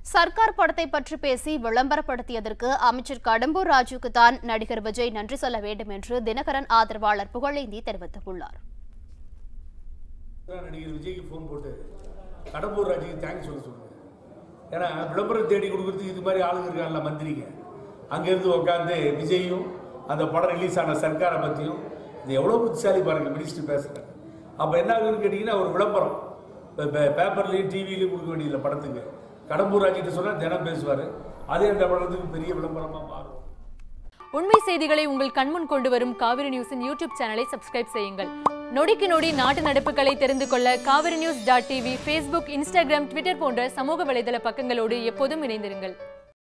சர்க்கார் படத்தை பற்றி பேசி விளம்பரப்படுத்தியதற்கு அமைச்சர் கடம்பூர் ராஜுக்கு தான் நடிகர் விஜய் நன்றி சொல்ல வேண்டும் என்று தினகரன் ஆதரவாளர் புகழேந்தி தெரிவித்துள்ளார் நடிகர் விஜய்க்கு ஃபோன் போட்டு கடம்பூர் ராஜுக்கு தேங்க்ஸ் சொல்ல சொல்லுங்க ஏன்னா விளம்பரம் தேடி கொடுக்குறதுக்கு இது மாதிரி ஆளுங்க இருக்காங்கல்ல மந்திரிங்க அங்கேருந்து உட்காந்து விஜயும் அந்த படம் ரிலீஸ் ஆன சர்க்காரை பற்றியும் இது எவ்வளோ புத்திசாலி பாருங்க மினிஸ்டர் பேசுகிறேன் அப்போ என்ன ஆகுதுன்னு கேட்டிங்கன்னா ஒரு விளம்பரம் பேப்பர்லேயும் டிவிலையும் கொடுக்க வேண்டியதில்லை படத்துக்கு கடம்பூர் ராஜுக்கிட்ட சொன்னால் தினம் பேசுவார் அதே அந்த படத்துக்கு பெரிய விளம்பரமாக மாறும் உண்மை செய்திகளை உங்கள் கண்முன் கொண்டு வரும் காவிரி நியூஸின் யூடியூப் சேனலை சப்ஸ்கிரைப் செய்யுங்கள் நொடிக்கு நொடி நாட்டு நடப்புகளை தெரிந்து கொள்ள Kaveri news dot TV Facebook Instagram Twitter போன்ற சமூக வலைதள பக்கங்களோடு எப்போதும் இணைந்திருங்கள்